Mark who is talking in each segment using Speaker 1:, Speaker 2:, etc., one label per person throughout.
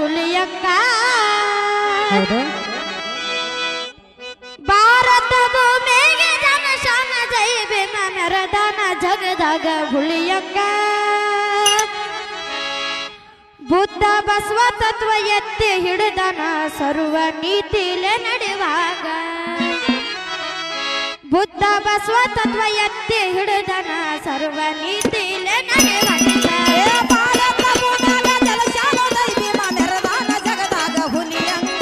Speaker 1: ಹುಲಿಯಕ್ಕ
Speaker 2: ಹೌದು
Speaker 1: ಭಾರತ ಭೂಮಿಗೆ ಜನಶಾನ ಜೈ ಭೀಮ ಮೆರದಾನ ಜಗದಾಗ ಹುಲಿಯಕ್ಕ ಬುದ್ಧ ಬಸವ ತತ್ವ ಎತ್ತಿ ಹಿಡಿದನ ಸರ್ವ ನೀತಿಲೆ ನಡೆಯುವಾಗ ಬುದ್ಧ ಬಸವ ತತ್ವ ಎತ್ತಿ ಹಿಡಿದನ ಸರ್ವ ನೀತಿಲೆ ನಡೆಯುವಾಗ
Speaker 3: ಏ ಭಾರತ ಭೂಮ್ಯಾಗ ಜಲಶಾಲ ದೈವಿಮ ಮೆರದಾನ ಜಗದಾಗ ಹುಲಿಯಂಗ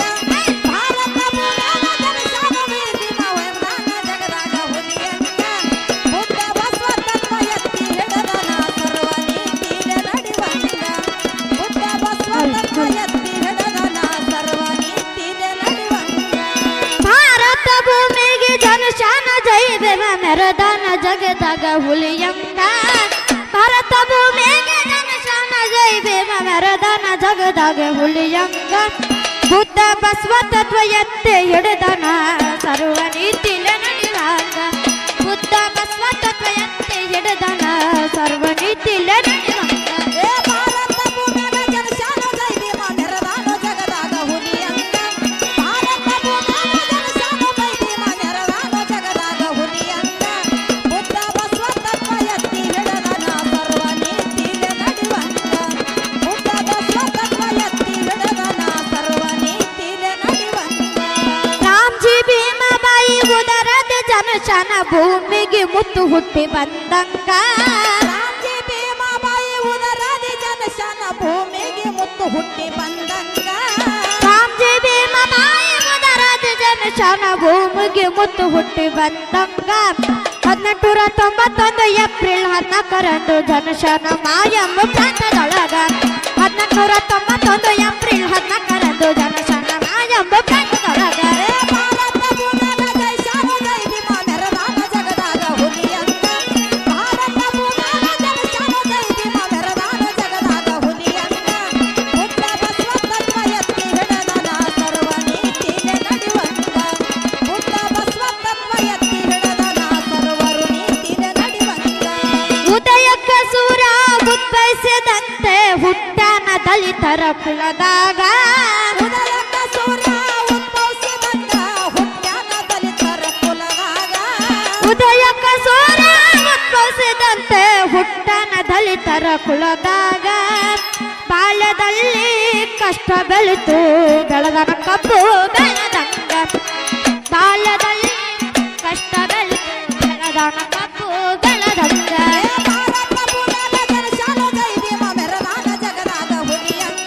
Speaker 3: ಭಾರತ ಭೂಮ್ಯಾಗ ಜಲಶಾಲ ದೈವಿಮ ಮೆರದಾನ ಜಗದಾಗ ಹುಲಿಯಂಗ ಬುದ್ಧ ಬಸವ ತತ್ವ ಎತ್ತಿ ಹಿಡದನ ಸರ್ವ ನೀತಿಲೆ ನಡೆವಂಗ ಬುದ್ಧ ಬಸವ ತತ್ವ ಎತ್ತಿ ಹಿಡದನ ಸರ್ವ ನೀತಿಲೆ ನಡೆವಂಗ
Speaker 1: ಭಾರತ ಭೂಮಿಗೆ ಜನಶಾನ ಜೈ ಭೀಮ ಮೆರದಾನ ಜಗದಾಗ ಹುಲಿಯಂಗ ಭಾರತ ಭೂಮಿಗೆ ಜನಶಾನ ಜೈ ಭೀಮ ಮೆರದಾನ ಜಗದಾಗ ಹುಲಿಯಂಗ ಬುದ್ಧ ಬಸವ ತತ್ವ ಎತ್ತೆ ಹಿಡಿದನ ಸರ್ವ ನೀತಿಲ ನಡೆಯುವಾಗ ಬುದ್ಧ ಬಸವ ತತ್ವ ಎತ್ತೆ ಹಿಡಿದನ ಸರ್ವ ನೀತಿಲ ನಡೆಯುವಾಗ
Speaker 3: ಏ ಭಾರತ ಭೂಮ್ಯಾಗ ಜಲಶಾಲ ದೈವಿಮ ಮೆರದಾನ ಜಗದಾಗ ಹುಲಿಯಂಗ ಭಾರತ ಭೂಮ್ಯಾಗ ಜಲಶಾಲ ದೈವಿಮ ಮೆರದಾನ ಜಗದಾಗ ಹುಲಿಯಂಗ ಬುದ್ಧ ಬಸವ ತತ್ವ ಎತ್ತಿ ಹಿಡದನ ಸರ್ವ ನೀತಿಲೆ ನಡೆವಂಗ ಬುದ್ಧ ಬಸವ ತತ್ವ ಎತ್ತಿ ಹಿಡದನ ಸರ್ವ ನೀತಿಲೆ ನಡೆವಂಗ
Speaker 1: ರಾಮ್ಜಿ ಭೀಮಬಾಯಿ ಉದರದ ಜನಶನ ಭೂಮಿಗೆ ಮುತ್ತು ಹುಟ್ಟಿ ಬಂದಂಗ
Speaker 3: ರಾಮಜಿ ಭೀಮಾಬಾಯಿ ಉದರಾದಿ ಜನಶನ ಭೂಮಿಗೆ ಮುತ್ತು ಹುಟ್ಟಿ ಬಂದಂಗ
Speaker 1: ರಾಮ್ಜಿ ಭೀಮಬಾಯಿ ಉದರದ ಜನಶನ ಭೂಮಿಗೆ ಮುತ್ತು ಹುಟ್ಟಿ ಬಂದಂಗ ಹದಿನೆಂಟುರ ತೊಂಬತ್ತೊಂದು ಏಪ್ರಿಲ್ ಹದಿನಾಲ್ಕರಂದು ಜನಶನ ಮಾಯಮ್ಮ ಪ್ರಾಂತದೊಳಗ ಹದಿನೆಂಟುರ ತೊಂಬತ್ತೊಂದು ಏಪ್ರಿಲ್ ಹದಿನಾಲ್ಕರಂದು ಜನಶನ ಮಾಯಮ್ಮ ಪ್ರಾಂತದೊಳಗ
Speaker 3: ಏ ಭಾರತ ಭೂಮ್ಯಾಗ ಜೈ ಶಾನ ಜೈ ಭೀಮ ಮೆರದಾನ ಜಗದಾಗ ಹುಲಿಯಂಗ ಭಾರತ ಭೂಮ್ಯಾಗ ಜೈ ಶಾನ ಜೈ ಭೀಮ ಮೆರದಾನ ಜಗದಾಗ ಹುಲಿಯಂಗ ಬುದ್ಧ ಬಸವ ತತ್ವ ಎತ್ತಿ ಹಿಡದನ ಸರ್ವ ನೀತಿಲೆ ನಡೆವಂಗ ಬುದ್ಧ ಬಸವ ತತ್ವ ಎತ್ತಿ ಹಿಡದನ ಸರ್ವರು ನೀತಿಲೆ ನಡೆವಂಗ
Speaker 1: ಉದಯಕ್ಕ ಸೂರ ಉದ್ಭವಿಸಿದಂತೆ ಹುಟ್ಟಾನ ದಲಿತರ ಕುಲದಾಗ
Speaker 3: ಉದಯಕ್ಕ ಸೂರ್ಯ ಉದ್ಭವಿಸಿದಂಗ ಹುಟ್ಟ್ಯಾನ ದಲಿತರ ಕುಲದಾಗ
Speaker 1: ಉದಯಕ್ಕ ಸೂರ ಉದ್ಭವಿಸಿದಂತೆ ಹುಟ್ಟಾನ ದಲಿತರ ಕುಲದಾಗ ಬಾಲ್ಯದಲ್ಲಿ ಕಷ್ಟ ಬೆಳೆತು ಬೆಳೆದನ ಕಬ್ಬು ಬೆಳೆದಂಗ ಬಾಲ್ಯದಲ್ಲಿ ಕಷ್ಟ ಬೆಳೆತು ಬೆಳೆದನ ಕಬ್ಬು ಬೆಳೆದಂಗ
Speaker 3: ಏ ಭಾರತ ಭೂಮ್ಯಾಗ ಜನಶಾಲ ದೈವಿಮ ಮೆರದಾನ ಜಗದಾಗ ಹುಲಿಯಂಗ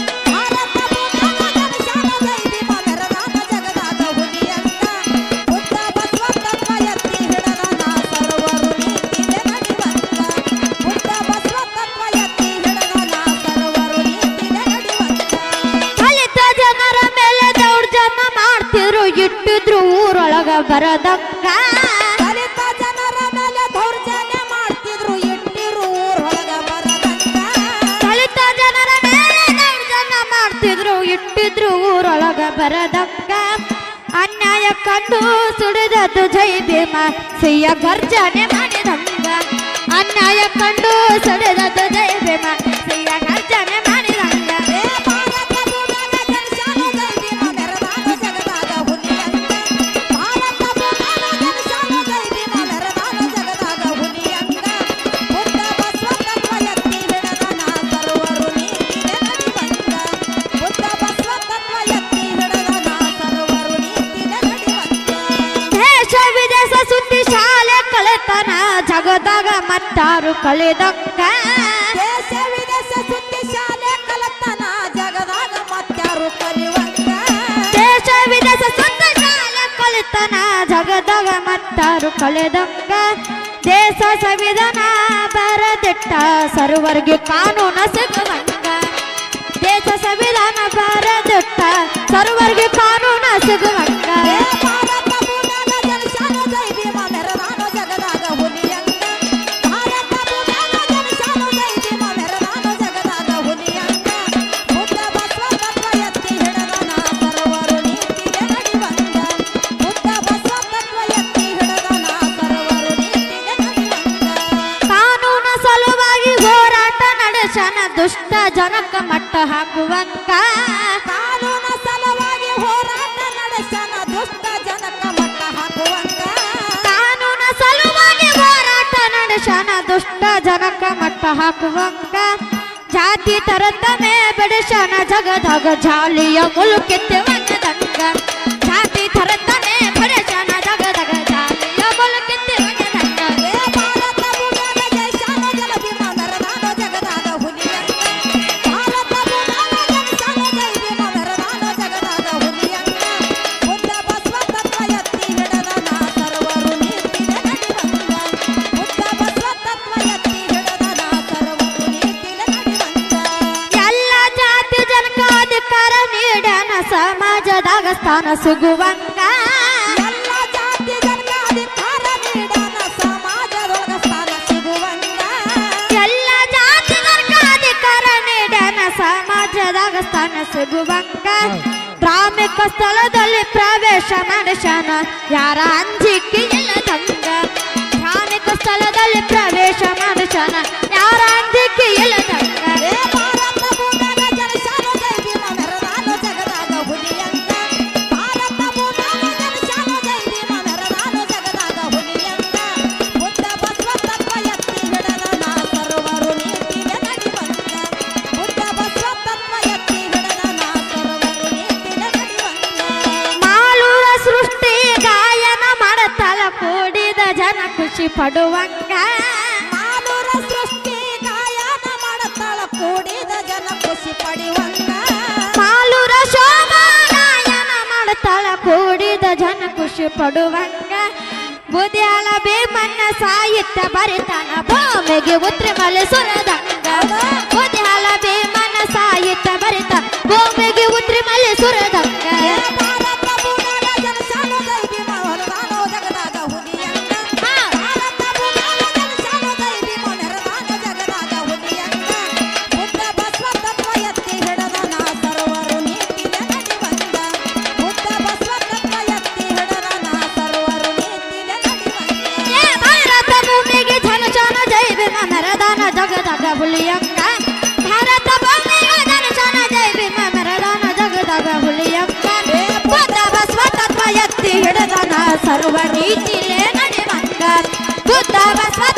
Speaker 3: ಭಾರತ ಭೂಮ್ಯಾಗ ಜನಶಾಲ ದೈವಿಮ ಮೆರದಾನ ಜಗದಾಗ ಹುಲಿಯಂಗ ಬುದ್ಧ ಬಸವ ತತ್ವ ಎತ್ತಿ ಹಿಡದನ ಸರ್ವರು ನೀತಿಲೆ ನಡೆವಂಗ ಬುದ್ಧ ಬಸವ ತತ್ವ ಎತ್ತಿ ಹಿಡದನ ಸರ್ವರು ನೀತಿಲೆ ನಡೆವಂಗ
Speaker 1: ದಲಿತ ಜನರ ಮೇಲೆ ದೌರ್ಜನ್ಯ ಮಾಡ್ತಿದ್ರು ಇಟ್ಟಿದ್ರು ಊರೊಳಗ ಬರದಂಗ
Speaker 3: ದಲಿತ ಜನರ ಮೇಲೆ ದೌರ್ಜನ್ಯ ಮಾಡ್ತಿದ್ರು ಇಟ್ಟಿರು ಊರೊಳಗ ಬರದಂಗ
Speaker 1: ದಲಿತ ಜನರ ಮೇಲೆ ದೌರ್ಜನ್ಯ ಮಾಡ್ತಿದ್ರು ಇಟ್ಟಿದ್ರು ಊರೊಳಗ ಬರದಂಗ ಅನ್ಯಾಯ ಕಂಡು ಸುಡಿದದ್ದು ಜೈ ಭೀಮ ಸಿಯ ಗರ್ಜನೆ ಮಾಡಿದಂಗ ಅನ್ಯಾಯ ಕಂಡು ಸುಡಿದದ್ದು ಜೈ ಭೀಮ ಸಿಯ ಗರ್ಜನೆ ಮಾಡಿದಂಗ
Speaker 3: ಏ ಭಾರತ ಭೂಮ್ಯಾಗ ಜನಶಾಲ ದೈವಿಮ ಮೆರದಾನ ಜಗದಾಗ ಹುಲಿಯಂಗ ಭಾರತ ಭೂಮ್ಯಾಗ ಜನಶಾಲ ದೈವಿಮ ಮೆರದಾನ ಜಗದಾಗ ಹುಲಿಯಂಗ ಬುದ್ಧ ಬಸವ ತತ್ವ ಎತ್ತಿ ಹಿಡದನ ಸರ್ವರು ನೀತಿಲೆ ನಡೆವಂಗ ಬುದ್ಧ ಬಸವ ತತ್ವ ಎತ್ತಿ ಹಿಡದನ ಸರ್ವರು ನೀತಿಲೆ ನಡೆವಂಗ
Speaker 1: ದೇಶ ವಿದೇಶ ಸುದ್ದಿ ಶಾಲೆ ಕಳೆತನ ಜಗದಾಗ ಮತ್ತಾರು ಕಳೆದಂಗ
Speaker 3: ದೇಶ ವಿದೇಶ ಸುದ್ದಿ ಶಾಲೆ ಕಲತನ ಜಗದಾಗ ಮತ್ಯಾರು ಕಲಿವಂಗ
Speaker 1: ದೇಶ ವಿದೇಶ ಸುದ್ದಿ ಶಾಲೆ ಕಳೆತನ ಜಗದಾಗ ಮತ್ತಾರು ಕಳೆದಂಗ ದೇಶ ಸಂವಿಧಾನ ಬರದಿಟ್ಟ ಸರ್ವರ್ಗೆ ಕಾನೂನ ಸಿಗುವಂಗ ದೇಶ ಸಂವಿಧಾನ ಬರದಿಟ್ಟ ಸರ್ವರ್ಗೆ ಕಾನೂನ ಸಿಗುವಂಗ
Speaker 3: ಏ ಭಾರತ ಭೂಮ್ಯಾಗ ಜನಶಾಲ ದೈವಿಮ ಮೆರದಾನ ಜಗದಾಗ ಹುಲಿಯಂಗ ಭಾರತ ಭೂಮ್ಯಾಗ ಜನಶಾಲ ದೈವಿಮ ಮೆರದಾನ ಜಗದಾಗ ಹುಲಿಯಂಗ ಬುದ್ಧ ಬಸವ ತತ್ವ ಎತ್ತಿ ಹಿಡದನ ಸರ್ವರು ನೀತಿಲೆ ನಡೆವಂಗ ಬುದ್ಧ ಬಸವ ತತ್ವ ಎತ್ತಿ ಹಿಡದನ ಸರ್ವರು ನೀತಿಲೆ ನಡೆವಂಗ
Speaker 1: ಕಾನೂನ ಸಲುವಾಗಿ ಹೋರಾಟ ನಡೆಸನ ದುಷ್ಟ ಜನಕ ಮಟ್ಟ ಹಾಕುವಂಗ
Speaker 3: ಕಾನೂನ ಸಲುವಾಗಿ ಹೋರಾಟ ನಡೆಸನ ದುಷ್ಟ ಜನಕ ಮಟ್ಟ ಹಾಕುವಂತ
Speaker 1: ಕಾನೂನ ಸಲುವಾಗಿ ಹೋರಾಟ ನಡೆಸನ ದುಷ್ಟ ಜನಕ ಮಟ್ಟ ಹಾಕುವಂಗ ಜಾತಿ ತರತಮೆ ಬೆಳೆಸನ ಜಗದಾಗ ಜಾಲಿಯ ಮುಳುಕೆತ್ತೆ ದಂಗ ಜಾತಿ ತರತಮೆ ಬೆಳೆಸನ ಜಗದಾಗ ಜಾಲಿಯ ಮುಳುಕೆತ್ತೆ ದಂಗ
Speaker 3: ಏ ಭಾರತ ಭೂಮ್ಯಾಗ ಜೈಶಾನ ಜಲಭೀಮ ಮೆರದಾನೋ ಜಗದಾಗ ಹುಲಿಯಂಗ ಭಾರತ ಭೂಮ್ಯಾಗ ಜೈಶಾನ ಜೈಭೀಮ ಮೆರದಾನೋ ಜಗದಾಗ ಹುಲಿಯಂಗ ಬುದ್ಧ ಬಸವ ತತ್ವ ಎತ್ತಿ ಹಿಡದ ನಾ ಸರ್ವರು ನೀತಿಲೆ ನಡಿವಂಗ ಬುದ್ಧ ಬಸವ ತತ್ವ ಎತ್ತಿ ಹಿಡದ ನಾ ಸರ್ವರು ನೀತಿಲೆ ನಡಿವಂಗ
Speaker 1: ಎಲ್ಲ ಜಾತಿ ಜನಕ ಅಧಿಕಾರ ನೀಡನ ಸಮಾಜದಾಗ ಸ್ಥಾನ ಸಿಗುವಂಗ
Speaker 3: ಎಲ್ಲ ಜಾತಿ ಜನಕ ಅಧಿಕಾರ ನೀಡನ ಸಮಾಜದೊಳಗ ಸ್ಥಾನ ಸಿಗುವಂಗ
Speaker 1: ಎಲ್ಲ ಜಾತಿ ಜನಕ ಅಧಿಕಾರ ನೀಡನ ಸಮಾಜದಾಗ ಸ್ಥಾನ ಸಿಗುವಂಗ ಧಾರ್ಮಿಕ ಸ್ಥಳದಲ್ಲಿ ಪ್ರವೇಶ ನಡೆಸನ ಯಾರ ಅಂಜಿಕೆ ಇಲ್ಲದಂಗ ಧಾರ್ಮಿಕ ಸ್ಥಳದಲ್ಲಿ ಪ್ರವೇಶ ನಡೆಸನ ಯಾರ ಅಂಜಿಕೆ ಇಲ್ಲದಂಗ
Speaker 3: ಏ ಭಾರತ ಭೂಮ್ಯಾಗ ಜಲಶಾನ ಜೈಭೀಮ ಮೆರದಾನೋ ಜಗದಾಗ ಹುಲಿಯಂಗ ಭಾರತ ಭೂಮ್ಯಾಗ ಜಲಶಾನ ಜೈಭೀಮ ಮೆರದಾನೋ ಜಗದಾಗ ಹುಲಿಯಂಗ ಬುದ್ಧ ಬಸವ ತತ್ವ ಎತ್ತಿ ಹಿಡದ ನಾ ಸರ್ವರು ನೀತಿಲೆ ನಡಿವಂಗ ಬುದ್ಧ ಬಸವ ತತ್ವ ಎತ್ತಿ ಹಿಡದ ನಾ ಸರ್ವರು ನೀತಿಲೆ ನಡಿವಂಗ
Speaker 1: ಮಾಲೂರ ಸೃಷ್ಟಿ ಗಾಯನ ಮಾಡತಲ ಕೂಡಿದ ಜನ ಖುಷಿ ಪಡುವಂಗ
Speaker 3: ಮಾನೂರ ಸೃಷ್ಟಿ ಗಾಯನ ಮಾಡತಾಳ ಕೂಡಿದ ಜನ ಖುಷಿ ಪಡೆಯುವಂಗ
Speaker 1: ಮಾಲೂರ ಶೋಭಾ ಗಾಯನ ಮಾಡತಳ ಕೂಡಿದ ಜನ ಖುಷಿ ಪಡುವಂಗ ಬುದ್ಯಾಳ ಬೇಮನ್ನ ಸಾಹಿತ್ಯ ಬರಿತಾನ ಭೂಮಿಗೆ ಉತ್ರಿ ಮಲೆ ಸುರದಂಗ ಬುದ್ಯಾಳ ಬೇಮನ್ನ ಸಾಹಿತ್ಯ ಬರಿತ ಭೂಮಿಗೆ ಉತ್ರಿ ಮಲೆ ಸುರದಂಗ
Speaker 3: ಏ ಭಾರತ ಭೂಮ್ಯಾಗ ಜಲಶಾನ ಜೈಭೀಮ ಹೊರದಾನೋ ಜಗದಾಗ ಹುಲಿಯಂಗ ಭಾರತ ಭೂಮ್ಯಾಗ ಜಲಶಾನ ಜೈಭೀಮ ಮೆರದಾನೋ ಜಗದಾಗ ಹುಲಿಯಂಗ ಬುದ್ಧ ಬಸವ ತತ್ವ ಎತ್ತಿ ಹಿಡದ ನಾ ಸರ್ವರು ನೀತಿಲೆ ನಡಿವಂಗ ಬುದ್ಧ ಬಸವ ತತ್ವ ಎತ್ತಿ ಹಿಡದ ನಾ ಸರ್ವರು ನೀತಿಲೆ ನಡಿವಂಗ
Speaker 1: ಏ ಭಾರತ ಭೂಮಿಗೆ ಜನ ಜನ ಜೈ ಭೀಮ ಮೆರದಾನ ಜಗದಾಗ ಹುಲಿಯಂಗ ಭಾರತ ಭೂಮಿಗೆ ಜನ ಜನ ಜೈ ಭೀಮ ಮೆರದಾನ ಜಗದಾಗ ಹುಲಿಯಂಗ ಬುದ್ಧ ಬಸವ ತತ್ವ ಎತ್ತಿ ಹಿಡದನ ಸರ್ವ ನೀತಿಲೇ ನಡೆವಂಗ ಬುದ್ಧ ಬಸವ